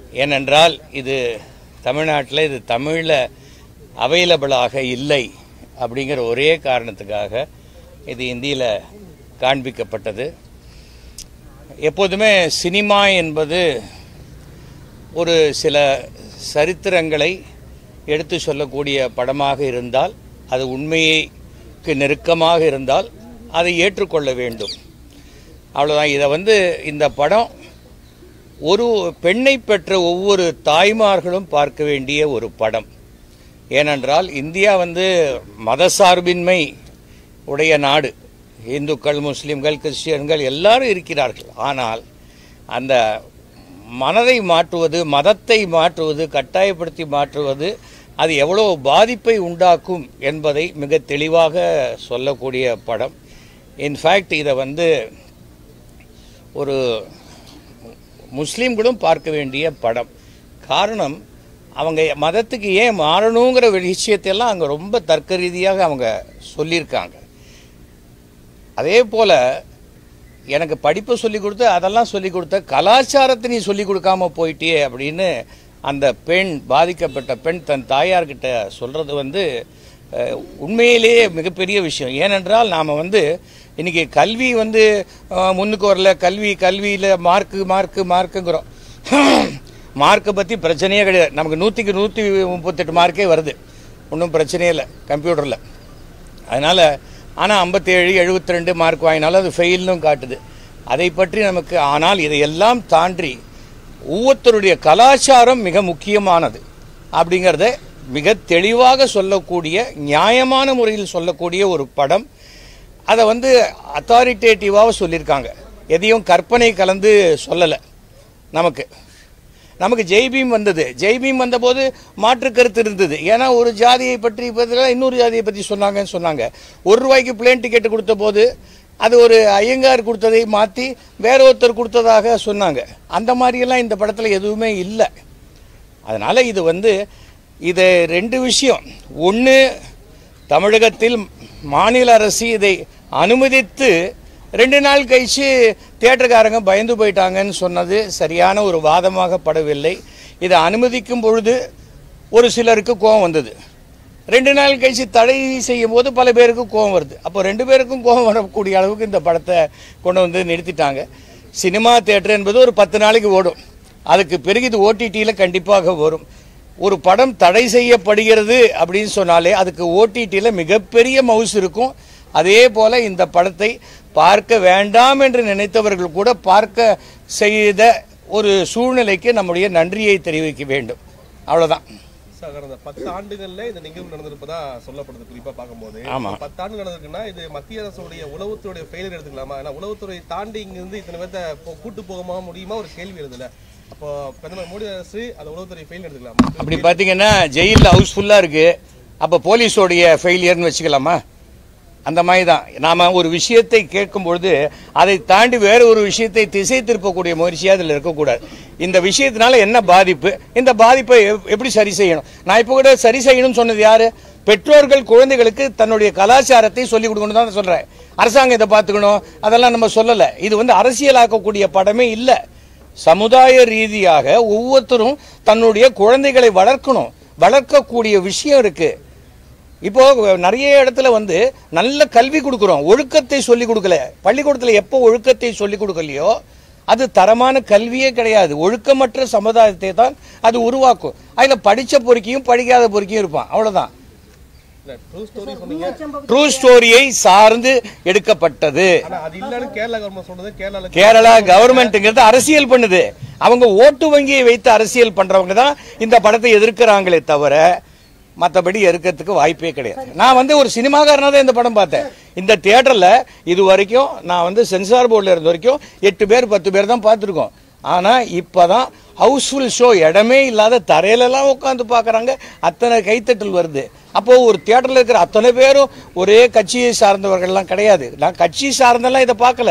ஏனென்றால் இது தமிழ்நாட்டில் இது தமிழில் அவைலபிளாக இல்லை அப்படிங்கிற ஒரே காரணத்துக்காக இது இந்தியில் காண்பிக்கப்பட்டது எப்போதுமே சினிமா என்பது ஒரு சில சரித்திரங்களை எடுத்து சொல்லக்கூடிய படமாக இருந்தால் அது உண்மைக்கு நெருக்கமாக இருந்தால் அதை ஏற்றுக்கொள்ள வேண்டும் அவ்வளோதான் இதை வந்து இந்த படம் ஒரு பெண்ணை பெற்ற ஒவ்வொரு தாய்மார்களும் பார்க்க வேண்டிய ஒரு படம் ஏனென்றால் இந்தியா வந்து மதசார்பின்மை உடைய நாடு இந்துக்கள் முஸ்லிம்கள் கிறிஸ்டியன்கள் எல்லாரும் இருக்கிறார்கள் ஆனால் அந்த மனதை மாற்றுவது மதத்தை மாற்றுவது கட்டாயப்படுத்தி மாற்றுவது அது எவ்வளோ பாதிப்பை உண்டாக்கும் என்பதை மிக தெளிவாக சொல்லக்கூடிய படம் இன்ஃபேக்ட் இதை வந்து ஒரு முஸ்லீம்களும் பார்க்க வேண்டிய படம் காரணம் அவங்க மதத்துக்கு ஏன் மாறணுங்கிற ஒரு விஷயத்தையெல்லாம் அங்கே ரொம்ப தர்க்க ரீதியாக அவங்க சொல்லியிருக்காங்க அதே போல் எனக்கு படிப்பை சொல்லி கொடுத்து அதெல்லாம் சொல்லி கொடுத்த கலாச்சாரத்தை நீ சொல்லி கொடுக்காம போயிட்டியே அப்படின்னு அந்த பெண் பாதிக்கப்பட்ட பெண் தன் தாயார்கிட்ட சொல்கிறது வந்து அஹ், உண்மையிலேயே மிகப்பெரிய விஷயம் ஏனென்றால் நாம் வந்து இன்னைக்கு கல்வி வந்து அஹ், முன்னுக்கு வரல கல்வி கல்வியில் மார்க்கு மார்க்கு மார்க்குங்கிறோம் மார்க்கை பற்றி பிரச்சனையே கிடையாது நமக்கு நூற்றிக்கு நூற்றி முப்பத்தெட்டு மார்க்கே வருது ஒன்றும் பிரச்சனையே இல்லை கம்ப்யூட்டரில் அதனால் ஆனால் ஐம்பத்தேழு எழுபத்தி ரெண்டு மார்க் வாங்கினாலும் அது ஃபெயில்னும் காட்டுது அதை பற்றி நமக்கு ஆனால் இதையெல்லாம் தாண்டி ஒவ்வொருத்தருடைய கலாச்சாரம் மிக முக்கியமானது அப்படிங்கிறத மிக தெளிவாக சொல்லக்கூடிய நியாயமான முறையில் சொல்லக்கூடிய ஒரு படம் அதை வந்து அத்தாரிட்டேட்டிவாக சொல்லியிருக்காங்க எதையும் கற்பனை கலந்து சொல்லலை நமக்கு நமக்கு ஜெய்பீம் வந்தது ஜெய்பீம் வந்தபோது மாற்று கருத்து இருந்தது ஏன்னா ஒரு ஜாதியை பற்றி பதிலாக இன்னொரு ஜாதியை பற்றி சொன்னாங்கன்னு சொன்னாங்க ஒரு ரூபாய்க்கு பிளேன் டிக்கெட் கொடுத்த போது அது ஒரு ஐயங்கார் கொடுத்ததை மாற்றி வேற ஒருத்தர் கொடுத்ததாக சொன்னாங்க அந்த மாதிரியெல்லாம் இந்த படத்தில் எதுவுமே இல்லை அதனால் இது வந்து இது ரெண்டு விஷயம் ஒன்று தமிழகத்தில் மாநில அரசு இதை அனுமதித்து ரெண்டு நாள் கழிச்சு தியேட்டருக்காரங்க பயந்து போயிட்டாங்கன்னு சொன்னது சரியான ஒரு வாதமாக படவில்லை இதை அனுமதிக்கும் பொழுது ஒரு சிலருக்கு கோபம் வந்தது ரெண்டு நாள் கழிச்சு தடை செய்யும் போது பல பேருக்கு கோபம் வருது அப்போ ரெண்டு பேருக்கும் கோபம் வரக்கூடிய அளவுக்கு இந்த படத்தை கொண்டு வந்து நிறுத்திட்டாங்க சினிமா தியேட்டர் என்பது ஒரு பத்து நாளைக்கு ஓடும் அதுக்கு பிறகு இது ஓடிடியில் கண்டிப்பாக வரும் ஒரு படம் தடை செய்யப்படுகிறது அப்படின்னு சொன்னாலே அதுக்கு ஓடிடியில் மிகப்பெரிய மவுஸ் இருக்கும் அதே போல இந்த படத்தை பார்க்க வேண்டாம் என்று நினைத்தவர்கள் கூட பார்க்க செய்த ஒரு சூழ்நிலைக்கு நம்முடைய நன்றியை தெரிவிக்க வேண்டும் அவ்வளவுதான் சார் கடந்த பத்து ஆண்டுகள்ல இந்த நிகழ்வு நடந்திருப்பதா சொல்லப்படுது குறிப்பா பார்க்கும்போது ஆமா. பத்து ஆண்டு நடந்திருக்குன்னா இது மத்திய அரசுடைய உளவுத்துறையுடைய ஃபெயிலியர் எடுத்துக்கலாமா ஏன்னா உளவுத்துறை தாண்டி இங்க இருந்து இத்தனை பேர்த்த போ- கூட்டு போகமா முடியுமா ஒரு கேள்வி எழுதுல அப்போ பிரதமர் மோடி அரசு அந்த உளவுத்துறை ஃபெயில் எடுத்துக்கலாமா அப்படி பார்த்தீங்கன்னா ஜெயிலில் ஹவுஸ்ஃபுல்லாக இருக்கு அப்போ போலீஸோடைய ஃபெயிலியர்னு வச்சுக்கலாமா அந்த மாதிரி தான் நாம் ஒரு விஷயத்தை கேட்கும் பொழுது அதை தாண்டி வேற ஒரு விஷயத்தை திசை திருப்பக்கூடிய முயற்சியாக அதில் இருக்கக்கூடாது இந்த விஷயத்தினால என்ன பாதிப்பு இந்த பாதிப்பை எப்- எப்படி சரி செய்யணும் நான் இப்போ கூட சரி செய்யணும்னு சொன்னது யாரு பெற்றோர்கள் குழந்தைகளுக்கு தன்னுடைய கலாச்சாரத்தை சொல்லிக் கொடுக்கணும் தான் சொல்றேன் அரசாங்கம் இதை பார்த்துக்கணும் அதெல்லாம் நம்ம சொல்லலை இது வந்து அரசியலாக்கக்கூடிய படமே இல்லை சமுதாய ரீதியாக ஒவ்வொருத்தரும் தன்னுடைய குழந்தைகளை வளர்க்கணும் வளர்க்கக்கூடிய விஷயம் இருக்கு இப்போ நிறைய இடத்துல வந்து நல்ல கல்வி கொடுக்குறோம் ஒழுக்கத்தை சொல்லி கொடுக்கல பள்ளிக்கூடத்தில் எப்போ ஒழுக்கத்தை சொல்லி கொடுக்கலையோ அது தரமான கல்வியே கிடையாது ஒழுக்கமற்ற சமுதாயத்தை தான் அது உருவாக்கும் அதில் படிச்ச பொறுக்கியும் படிக்காத பொறுக்கியும் இருப்பான் அவ்வளவுதான் ட்ரூ ஸ்டோரி சொன்னீங்க ட்ரூ ஸ்டோரியை சார்ந்து எடுக்கப்பட்டது ஆனா அது இல்லன்னு கேரளா கவர்மெண்ட் சொல்றது கேரளால கேரளா கவர்மெண்ட்ங்கிறது அரசியல் பண்ணுது அவங்க ஓட்டு வங்கியை வைத்து அரசியல் பண்றவங்க தான் இந்த படத்தை எதிர்க்கிறாங்களே தவிர மற்றபடி எதிர்க்கிறதுக்கு வாய்ப்பே கிடையாது நான் வந்து ஒரு சினிமாக்காரனா தான் இந்த படம் பார்த்தேன் இந்த தியேட்டர்ல இது வரைக்கும் நான் வந்து சென்சார் போர்டில் இருந்த வரைக்கும் எட்டு பேர் பத்து பேர் தான் பார்த்துருக்கோம் ஆனா இப்பதான் ஹவுஸ்ஃபுல் ஷோ இடமே இல்லாத தரையிலலாம் உட்காந்து பார்க்கறாங்க அத்தனை கைத்தட்டல் வருது அப்போ ஒரு தியேட்டர்ல இருக்கிற அத்தனை பேரும் ஒரே கட்சியை சார்ந்தவர்கள்லாம் கிடையாது நான் கட்சி சார்ந்தெல்லாம் இதை பார்க்கல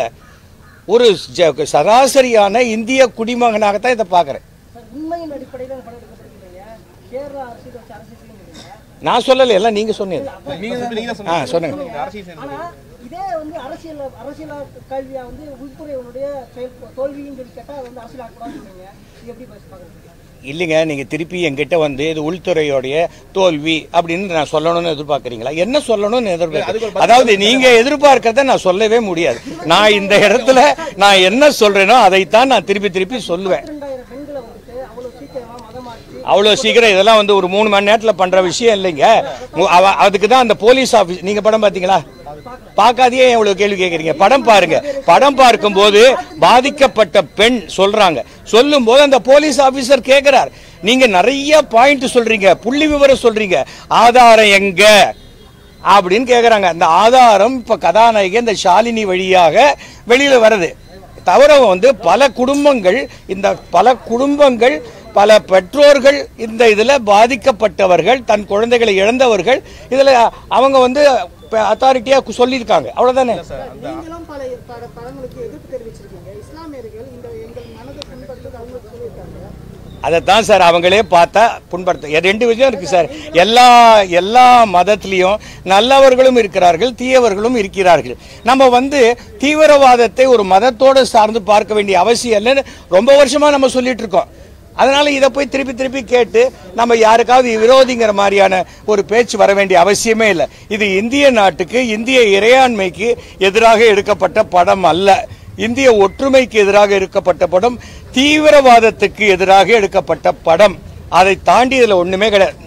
ஒரு ஜ- சராசரியான இந்திய குடிமகனாகத்தான் இதை பார்க்குறேன் சார் உண்மையின் அடிப்படையில் அந்த படம் எடுக்கப்பட்டிருக்கீங்க கேரளா அரசியல் வச்சு அரசியல் செய்யுங்க நான் சொல்லலை எல்லாம் நீங்கள் சொன்னீங்க நீங்க சொல்றீங்க, நீங்க தான் ஆ, சொல்லுங்க. சொன்னீங்க அரசியல் செய்யறது ஆனா இதே வந்து அரசியல் அரசியல் கல்வியா வந்து உள்துறையினுடைய செயல் தோல்வின்னு சொல்லி கேட்டா அது வந்து அரசியல் ஆக்கக்கூடாதுன்னு சொன்னீங்க இது எப்படி பேச பாக்குறீங்க இல்லைங்க நீங்க திருப்பி என்கிட்ட வந்து இது உள்துறையோடைய தோல்வி அப்படின்னு நான் சொல்லணும்னு எதிர்பார்க்கறீங்களா என்ன சொல்லணும்னு அதுக்கு ஒரு எதிர்பார்க்க பதில் அதாவது நீங்க எதிர்பார்க்கறத நான் சொல்லவே முடியாது நான் இந்த இடத்துல நான் என்ன சொல்றேனோ அதைத்தான் நான் திருப்பி திருப்பி சொல்லுவேன் ரெண்டாயிரம் பெண்களை வந்துட்டு அவ்வளவு சீக்கிரமா மதம் மாற்றி அவ்வளோ சீக்கிரம் இதெல்லாம் வந்து ஒரு மூணு மணி நேரத்தில் பண்ற விஷயம் இல்லைங்க உ- அவ- அதுக்கு தான் அந்த போலீஸ் ஆஃபீஸ் நீங்க படம் பார்த்தீங்களா பார்க்காதே எவ்வளவு கேள்வி கேட்குறீங்க படம் பாருங்க படம் பார்க்கும்போது பாதிக்கப்பட்ட பெண் சொல்றாங்க சொல்லும் போது அந்த போலீஸ் ஆபீசர் கேட்கிறார் நீங்க நிறைய பாயிண்ட் சொல்றீங்க புள்ளி விவரம் சொல்றீங்க ஆதாரம் எங்க அப்படின்னு கேக்குறாங்க அந்த ஆதாரம் இப்ப கதாநாயகி இந்த ஷாலினி வழியாக வெளியில வருது தவிர வந்து பல குடும்பங்கள் இந்த பல குடும்பங்கள் பல பெற்றோர்கள் இந்த இதுல பாதிக்கப்பட்டவர்கள் தன் குழந்தைகளை இழந்தவர்கள் இதுல அவங்க வந்து அத்தாரிட்டியா சொல்லியிருக்காங்க அவ்வளவுதானே நீங்களும் பல பல படங்களுக்கு எதிர்ப்பு தெரிவிச்சிருக்கீங்க இஸ்லாமியர்கள் இந்த எங்கள் மனதை புண்படுத்துறது அவங்களுக்கு சொல்லியிருக்காங்க அதைத்தான் சார் அவங்களே பார்த்தா புண்படுத்த எ- ரெண்டு விஷயம் இருக்கு சார் எல்லா எல்லா மதத்திலையும் நல்லவர்களும் இருக்கிறார்கள் தீயவர்களும் இருக்கிறார்கள் நம்ம வந்து தீவிரவாதத்தை ஒரு மதத்தோடு சார்ந்து பார்க்க வேண்டிய அவசியம் இல்லைன்னு ரொம்ப வருஷமா நம்ம சொல்லிட்டு இருக்கோம் அதனால இதை போய் திருப்பி திருப்பி கேட்டு நம்ம யாருக்காவது விரோதிங்கிற மாதிரியான ஒரு பேச்சு வர வேண்டிய அவசியமே இல்லை இது இந்திய நாட்டுக்கு இந்திய இறையாண்மைக்கு எதிராக எடுக்கப்பட்ட படம் அல்ல இந்திய ஒற்றுமைக்கு எதிராக எடுக்கப்பட்ட படம் தீவிரவாதத்துக்கு எதிராக எடுக்கப்பட்ட படம் அதை தாண்டி இதுல ஒண்ணுமே கிடையாது